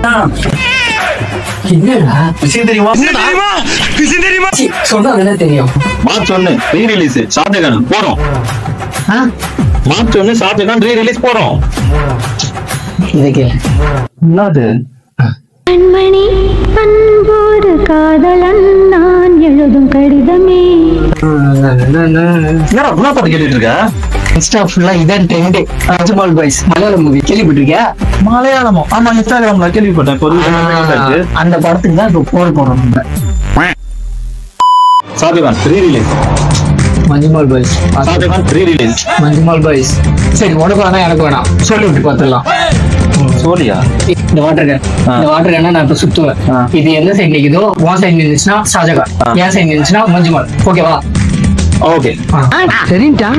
என்னடா விஷயம் தெரியுமா சி, சொன்னா தானே தெரியும் மார்ச் ஒன்னு ரீ ரிலீஸ் ஷாஜகான் போறோம் ஆ? மார்ச் ஒன்னு ஷாஜகான் ரீ ரிலீஸ் போறோம் இதுக்கு என்னது கண்மணி அன்போடு காதலன் நான் எழுதும் கடிதமே என்னடா புனா பாட்டு கேட்டுட்டு இருக்க இன்ஸ்டா ஃபுல்லா இதான் ட்ரெண்ட் அஜ்மால் பாய்ஸ் மலையாளம் மூவி கேள்விப்பட்டிருக்கியா மலையாளமோ ஆமா இன்ஸ்டாகிராம்ல கேள்விப்பட்டேன் இப்போ ஒரு ஆ, அந்த படத்துக்கு தான் இப்போ போர் போடுறோம் நம்ம Shahjahan re release Manjummel boys Shahjahan re release Manjummel boys சரி உனக்கு வேணாம் எனக்கு வேணாம் சொல்லி விட்டு பார்த்துடலாம் சோனியா இந்த வாட்டர் கேன் இந்த வாட்டர் கேனை நான் இப்ப சுத்துவேன் ஆ. இது எந்த சைடு நிக்குதோ உன் சைடு நின்றுச்சுன்னா ஷாஜகான் என் சைடு நின்றுச்சுன்னா மஞ்சுமால் ஓகேவா ஓகே சரின்ட்டா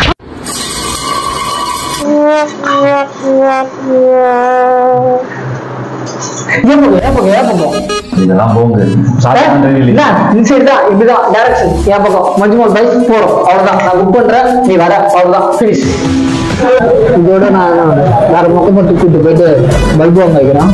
ஏன் பக்கம், ஏன் பக்கம், ஏன் பக்கம்? இதெல்லாம் போங்க ஷாஜகான் ரீ ரிலீஸ் என்ன, இந்த side தான், இப்படிதான், direction, என் பக்கம். மஞ்சுமால் bike போறோம். அவ்வளவுதான். நான் book பண்றேன், நீ வர, அவ்வளவுதான். finish. இதோட நான் வேற பக்கம் மட்டும் கூட்டு போயிட்டு பல்பு வாங்க வைக்கிறேன்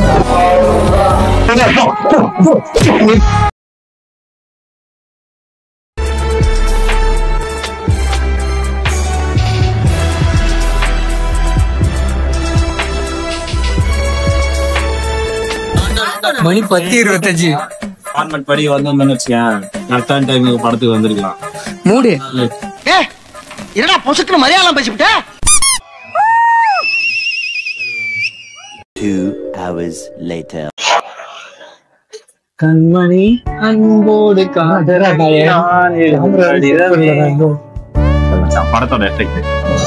மணி பத்து இருபத்தஞ்சு ஃபார்மட் படி வந்தோம்னு வச்சுக்கேன் கரெக்டான டைமுக்கு படத்துக்கு வந்திருக்கலாம் மூடு என்னடா பொசுக்குன்னு மலையாளம் பேசிவிட்ட Two hours later. கண்மணி அன்போடு படத்தோட எஃபெக்ட்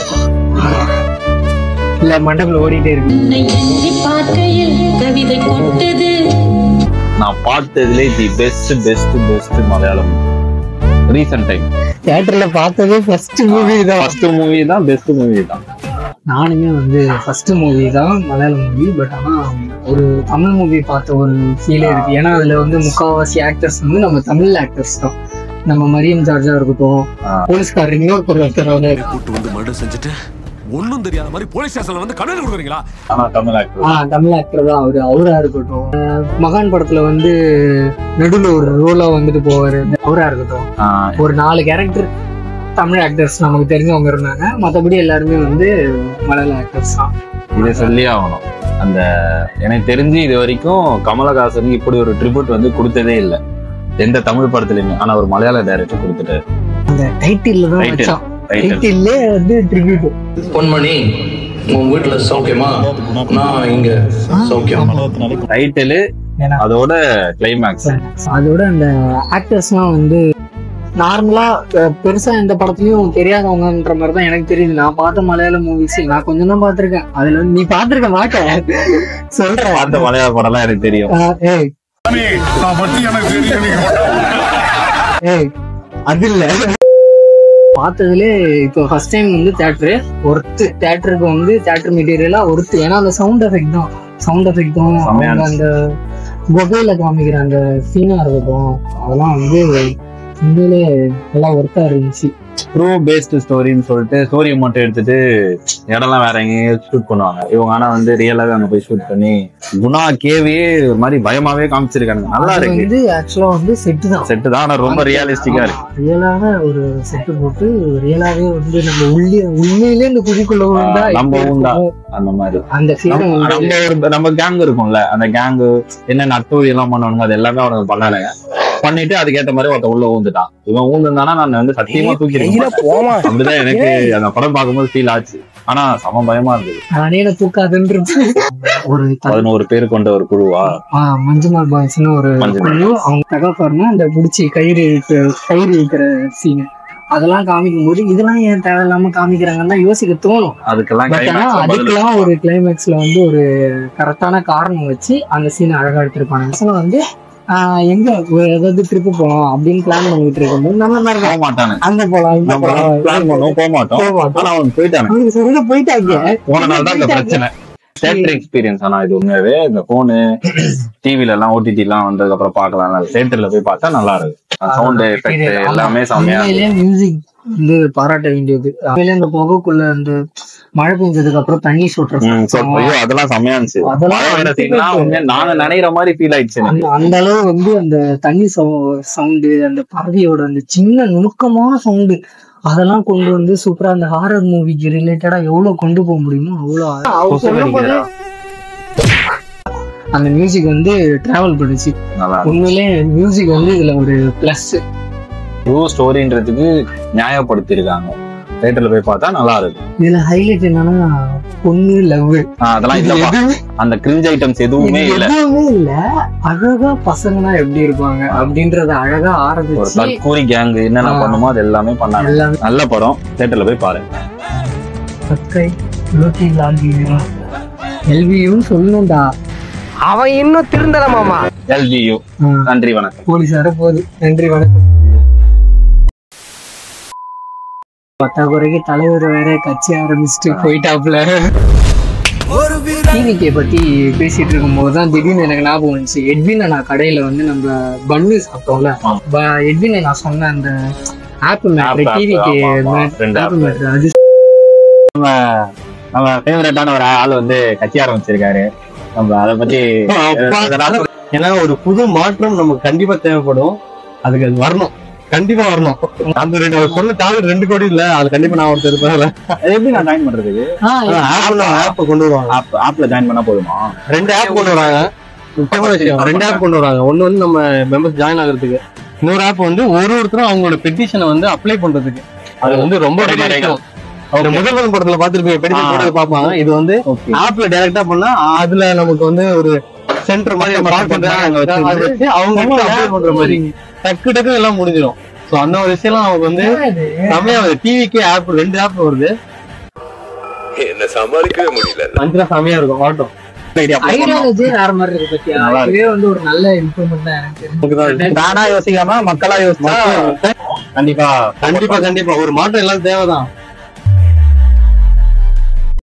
இல்ல மண்டபத்துல ஓடிட்டே இருக்கு உன்னை எண்ணி பார்க்கையில் கவிதை கொட்டது நான் பார்த்ததுலே the best best best Malayalam recent time தியேட்டர்ல பார்த்ததே ஃபர்ஸ்ட் மூவி தான் ஃபர்ஸ்ட் மூவி தான் பெஸ்ட் மூவி தான் நானுமே வந்து ஃபர்ஸ்ட் மூவி தான் மலையாளம் மூவி பட் ஆனா ஒரு தமிழ் மூவி பார்த்த ஒரு ஃபீலே இருக்கு ஏன்னா அதுல வந்து முக்காவாசி ஆக்டர்ஸ் வந்து நம்ம தமிழ் ஆக்டர்ஸ் தான் நம்ம மரியம் ஜார்ஜா இருக்கட்டும் ஆ. போலீஸ்காரர் இன்னொரு ஒருத்தர் வந்து கூட்டு வந்து மர்டர் செஞ்சுட்டு ஒண்ணும் தெரியாத மாதிரி போலீஸ் ஸ்டேஷன்ல வந்து கண்ணு கொடுக்குறீங்களா ஆனா தமிழ் ஆக்டர் ஆ தமிழ் ஆக்டர் தான் அவரு அவரா இருக்கட்டும் அஹ் மகான் படத்துல வந்து நடுவுல ஒரு ரோலா வந்துட்டு போவாரு அவரா இருக்கட்டும் ஒரு நாலு கேரக்டர் தமிழ் ஆக்டர்ஸ் நமக்கு தெரிஞ்சவங்க இருந்தாங்க மத்தபடி எல்லாருமே வந்து மலையாள ஆக்டர்ஸ் தான் இதை சொல்லி ஆகணும் அந்த எனக்கு தெரிஞ்சு இது வரைக்கும் கமலஹாசனுக்கு இப்படி ஒரு ட்ரிபியூட் வந்து கொடுத்ததே இல்ல எந்த தமிழ் படத்துலயுமே ஆனா ஒரு மலையாள டைரக்டர் கொடுத்துட்டாரு அந்த டைட்டில் தான் Title. வச்சான் டைட்டில் டைட்டில்லே வந்து ட்ரிபியூட் பொன்மணி உன் வீட்டுல சௌக்கியமா நான் இங்க சௌக்கியம் டைட்டில் ஏன்னா அதோட கிளைமேக்ஸ் அதோட அந்த ஆக்டர்ஸ்லாம் வந்து நார்மலா பெருசா எந்த படத்துலயும் தெரியாதவங்கன்ற மாதிரி தான் எனக்கு தெரியுது நான் பார்த்த மலையாள மூவிஸ் நான் கொஞ்சம் தான் பார்த்திருக்கேன் அதுல வந்து நீ பார்த்திருக்க மாட்ட சொல்றேன் பார்த்த மலையாள படம்லாம் எனக்கு தெரியும் ஆஹ் ஏய் ஏய் அது இல்ல பார்த்ததுலே இப்போ ஃபர்ஸ்ட் டைம் வந்து தேட்டரு ஒர்த்து தேட்டருக்கு வந்து தேட்டர் மெட்டீரியலா ஒர்த்து ஏன்னா அந்த சவுண்ட் எஃபெக்ட் தான் சவுண்ட் எஃபெக்ட் தான் செமையா அவங்க அந்த குகையில காமிக்கிற அந்த சீனா இருக்கட்டும் அதெல்லாம் வந்து உண்மையிலே நல்லா ஒர்த்தா இருந்துச்சு ப்ரோ பேஸ்டு ஸ்டோரின்னு சொல்லிட்டு ஸ்டோரியை மட்டும் எடுத்துட்டு இடம்லாம் வேற எங்கேயும் ஷூட் பண்ணுவாங்க இவங்க ஆனா வந்து ரியலாவே அங்க போய் ஷூட் பண்ணி குணா கேவியே ஒரு மாதிரி பயமாவே காமிச்சிருக்காங்க நல்லா அது இருக்கு வந்து ஆக்சுவலா வந்து செட்டு தான் செட்டு தான் ஆனா ரொம்ப ரியலிஸ்டிக்கா இருக்கு ரியலான ஒரு செட்டு போட்டு ரியலாவே வந்து நம்ம உள்ளே உண்மையிலே இந்த குழிக்குள்ள விழுந்தா ஆ, நம்ம எப்படி உண்டா? இருக்கும்? அந்த மாதிரி அந்த ஃபீல் நம்ம நம்ம ஒரு- நம்ம கேங் இருக்கும்ல அந்த கேங் என்னென்ன அட்டூழி எல்லாம் பண்ணுவானுங்க அது எல்லாமே அவனுக்கு பண்ணானுங்க பண்ணிட்டு அதுக்கேத்த மாதிரி ஒருத்த உள்ள ஊந்துட்டான் இவன் ஊந்துந்தானா நான் வந்து சத்தியமா தூக்கி போமா அப்படிதான் எனக்கு அந்த படம் பார்க்கும்போது ஃபீல் ஆச்சு ஆனா சம பயமா இருந்தது நானே என்ன தூக்காதுன்ற ஒரு த- பதினோரு பேர் கொண்ட ஒரு குழுவா ஆ, மஞ்சுமால் பாய்ஸ்னு ஒரு மஞ்சுமால். குழு அவங்க தகப்பாருன்னா அந்த பிடிச்சி கயிறு இழுக்க- கயிறு இருக்கிற சீன் அதெல்லாம் காமிக்கும் போது இதெல்லாம் ஏன் தேவையில்லாம காமிக்கிறாங்கன்னு தான் யோசிக்க தோணும் அதுக்கெல்லாம் பட் ஆனா climax ல பதில் அதுக்கெல்லாம் ஒரு கிளைமேக்ஸ்ல வந்து ஒரு கரெக்டான காரணம் வச்சு அந்த சீன் அழகா எடுத்திருப்பாங்க பசங்க வந்து ஆஹ் எங்க ஒரு ஏதாவது ட்ரிப் போலாம் அப்படின்னு பிளான் பண்ணிட்டு இருக்கும்போது நம்ம மாதிரி போக மாட்டானு அங்க போலாம் இங்க நம்ம போலாம் பிளான் பண்ணுவோம் போக மாட்டோம் போக மாட்டோம். ஆனா அவன் போயிட்டானு அவனுக்கு சொல்ல போயிட்டாங்க போன நாள் தான் இந்த பிரச்சனை தேட்டர் எக்ஸ்பீரியன்ஸ் ஆனா இது உண்மையாவே இந்த போனு டிவில எல்லாம் ஓடிடி எல்லாம் வந்ததுக்கு அப்புறம் பார்க்கலாம் தேட்டர்ல போய் பார்த்தா நல்லா இருக்கு சவுண்ட் எஃபெக்ட் எல்லாமே செம்மையா இருக்கு. உண்மையிலேயே மியூசிக் வந்து பாராட்ட வேண்டியது உண்மையிலேயே அந்த புகைக்குள்ள அந்த மழை பெஞ்சதுக்கு அப்புறம் தண்ணி சொட்டுற ம், so, சத்தம். ஐயோ, அதெல்லாம் செம்மையா இருந்துச்சு அதெல்லாம் மழை வர scene லாம் உண்மையா நாங்க நனைகிற மாதிரி ஃபீல் ஆயிடுச்சு எனக்கு. அந்த அந்த அளவு வந்து அந்த தண்ணி சவுண்டு அந்த பறவையோட அந்த சின்ன நுணுக்கமான சவுண்டு அதெல்லாம் கொண்டு வந்து சூப்பரா அந்த ஹாரர் மூவிக்கு ரிலேட்டடா எவ்வளவு கொண்டு போக முடியுமோ அவ்வளவு அவர் சொல்லும்போது அந்த மியூசிக் வந்து டிராவல் பண்ணுச்சு நல்லா உண்மையிலே மியூசிக் வந்து இதுல ஒரு பிளஸ் ட்ரூ ஸ்டோரின்றதுக்கு நியாயப்படுத்திருக்காங்க தேட்டர்ல போய் பார்த்தா நல்லா இருக்கு இதுல ஹைலைட் என்னன்னா பொண்ணு லவ் ஆ, அதெல்லாம் இல்லப்பா அந்த கிரிஞ்ச் ஐட்டம்ஸ் எதுவுமே இல்ல எதுவுமே இல்ல அழகா பசங்கன்னா எப்படி இருப்பாங்க அப்படின்றத அழகா ஒரு ஆரம்பிச்சு தற்கூரி கேங் என்னென்ன ஆ. பண்ணுமோ அது எல்லாமே பண்ணாங்க எல்லாமே நல்ல படம் தேட்டர்ல போய் பாருங்க சக்கை லோக்கி லாங்கி எல்வியும் சொல்லணும்டா அவன் இன்னும் திருந்தல மாமா எல்ஜியு நன்றி வணக்கம் போலீஸார போகுது நன்றி வணக்கம் பத்தாக்குறைக்கு தலைவர் வேற கட்சி ஆரம்பிச்சுட்டு போயிட்டாப்ல டிவிகே பத்தி பேசிட்டு இருக்கும்போது தான் திடீர்னு எனக்கு ஞாபகம் வந்துச்சு எட்வின் நான் கடையில வந்து நம்ம பன்னு சாப்பிட்டோம்ல ப- எட்வின் நான் சொன்ன அந்த app matter App, app, TVK ஆமா, ஆமா. ரெண்டு ஆப் app. மேட்ரு அது நம்ம ஃபேவரட்டான ஒரு ஆள் வந்து கட்சி ஆரம்பிச்சிருக்காரு நம்ம அதை பத்தி அதெல்லாம் ஏன்னா ஒரு புது மாற்றம் நமக்கு கண்டிப்பா தேவைப்படும் அதுக்கு அது வரணும் கண்டிப்பா வரணும் அந்த ரெண்டு அவர் சொன்ன டார்கெட் ரெண்டு கோடி இல்ல அது கண்டிப்பா நான் ஒருத்தர் இருப்பேன் அது எப்படி நான் ஜாயின் பண்றதுக்கு ஆப் ஆப் கொண்டு வருவாங்க ஆப் ஆப்ல ஜாயின் பண்ணா போதுமா ரெண்டு ஆப் கொண்டு வராங்க முக்கியமான விஷயம் ரெண்டு ஆப் கொண்டு வராங்க ஒண்ணு வந்து நம்ம மெம்பர்ஸ் ஜாயின் ஆகுறதுக்கு இன்னொரு ஆப் வந்து ஒரு ஒருத்தரும் அவங்களோட பெட்டிஷனை வந்து அப்ளை பண்றதுக்கு அது வந்து ரொம்ப பெரிய விஷயம் இந்த முதல்வன் படத்துல பாத்துருப்பீங்க பெட்டிஷன் ஆ. போட்டு பார்ப்பாங்க இது வந்து ஓகே ஆப்ல டைரக்டா பண்ணா அதுல நமக்கு வந்து ஒரு சென்டர் மாதிரி பக்கம் பார்க் பக்கம் பண்றாங்க அங்க வச்சு அதை வச்சு அவங்க அப்ளை பண்ற மாதிரி டக்கு டக்கு எல்லாம் முடிஞ்சிடும் சோ அந்த ஒரு விஷயம் நமக்கு வந்து செம்மையா வருது டிவிக்கு ஆப் ரெண்டு ஆப் வருது என்ன சமாளிக்கவே முடியல அஞ்சு செம்மையா இருக்கும் ஆட்டம் ஐடியாலஜி வேற மாதிரி இருக்கு பத்தியா நல்லா இருக்கு. இதுவே வந்து ஒரு நல்ல இம்ப்ரூவ்மெண்ட் தான் எனக்கு தெரிஞ்சு. நானா யோசிக்காம மக்களா யோசிச்சா கண்டிப்பா கண்டிப்பா கண்டிப்பா ஒரு மாற்றம் எல்லாம் தேவைதான்